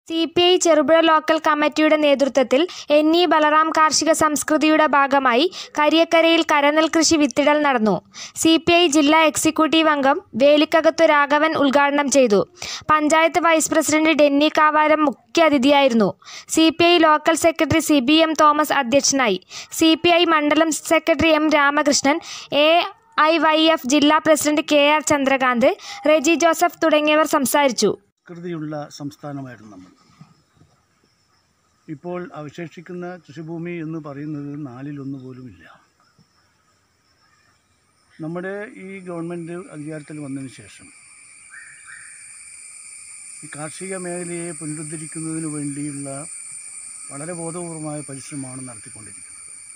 C P I Cherupuzha local കമ്മിറ്റിയുടെ നേതൃത്വത്തിൽ N E Balaram കാർഷിക സംസ്കൃതിയുടെ ഭാഗമായി കരിയക്കരയിൽ കരനെൽ കൃഷി വിത്തിടൽ നടന്നു സി പി ഐ ജില്ലാ എക്സിക്യൂട്ടീവ് അംഗം വേലിക്കകത്തു രാഘവൻ ഉദ്ഘാടനം ചെയ്തു പഞ്ചായത്ത് വൈസ് പ്രസിഡന്റ് ഡെന്നി കാവാരം മുഖ്യാതിഥിയായിരുന്നു C P I local secretary C B M Thomas അധ്യക്ഷനായി സി പി ഐ മണ്ഡലം secretary M Ramakrishnan A I Y F ജില്ലാ president K R Chandrakanth Reji Joseph തുടങ്ങിയവർ സംസാരിച്ചു സംസ്കൃതിയുള്ള സംസ്ഥാനമായിരുന്നു നമ്മൾ ഇപ്പോൾ അവശേഷിക്കുന്ന കൃഷിഭൂമി എന്ന് പറയുന്നത് നാലിലൊന്ന് പോലുമില്ല നമ്മുടെ ഈ ഗവൺമെൻറ് അധികാരത്തിൽ വന്നതിന് ശേഷം ഈ കാർഷിക മേഖലയെ പുനരുദ്ധരിക്കുന്നതിന് വേണ്ടിയുള്ള വളരെ ബോധപൂർവമായ പരിശ്രമമാണ് നടത്തിക്കൊണ്ടിരിക്കുന്നത്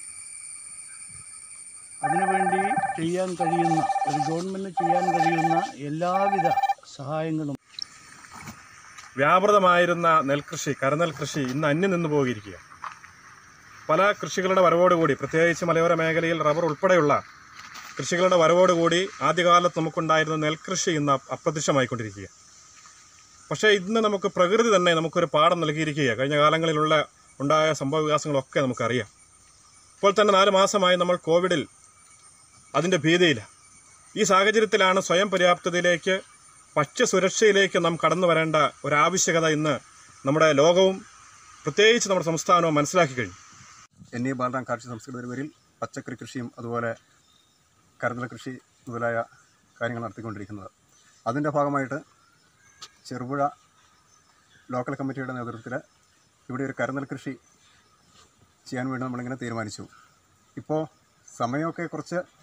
അതിനുവേണ്ടി ചെയ്യാൻ കഴിയുന്ന ഒരു ഗവൺമെൻറ് ചെയ്യാൻ കഴിയുന്ന എല്ലാവിധ സഹായങ്ങളും വ്യാപൃതമായിരുന്ന നെൽകൃഷി കരനെൽ കൃഷി ഇന്ന് അന്യം നിന്ന് പോയിരിക്കുക പല കൃഷികളുടെ വരവോടുകൂടി പ്രത്യേകിച്ച് മലയോര മേഖലയിൽ റബ്ബർ ഉൾപ്പെടെയുള്ള കൃഷികളുടെ വരവോടുകൂടി ആദ്യകാലത്ത് നമുക്കുണ്ടായിരുന്ന നെൽകൃഷി ഇന്ന് അപ്രത്യക്ഷമായിക്കൊണ്ടിരിക്കുക പക്ഷേ ഇന്ന് നമുക്ക് പ്രകൃതി തന്നെ നമുക്കൊരു പാഠം നൽകിയിരിക്കുക കഴിഞ്ഞ കാലങ്ങളിലുള്ള ഉണ്ടായ സംഭവ വികാസങ്ങളൊക്കെ നമുക്കറിയാം ഇപ്പോൾ തന്നെ നാല് മാസമായി നമ്മൾ കോവിഡിൽ അതിൻ്റെ ഭീതിയില്ല ഈ സാഹചര്യത്തിലാണ് സ്വയം പര്യാപ്തതയിലേക്ക് ഭക്ഷ്യസുരക്ഷയിലേക്ക് നാം കടന്നു വരേണ്ട ഒരാവശ്യകത ഇന്ന് നമ്മുടെ ലോകവും പ്രത്യേകിച്ച് നമ്മുടെ സംസ്ഥാനവും മനസ്സിലാക്കി കഴിഞ്ഞു എൻ ഇ ബാലറാം കാർഷിക സംസ്കൃതിയുടെ പേരിൽ പച്ചക്കറി കൃഷിയും അതുപോലെ കരുതല കൃഷി മുതലായ കാര്യങ്ങൾ നടത്തിക്കൊണ്ടിരിക്കുന്നത് അതിൻ്റെ ഭാഗമായിട്ട് ചെറുപുഴ ലോക്കൽ കമ്മിറ്റിയുടെ നേതൃത്വത്തിൽ ഇവിടെ ഒരു കരുതൽ കൃഷി ചെയ്യാൻ വേണ്ടി നമ്മളിങ്ങനെ തീരുമാനിച്ചു ഇപ്പോൾ സമയമൊക്കെ കുറച്ച്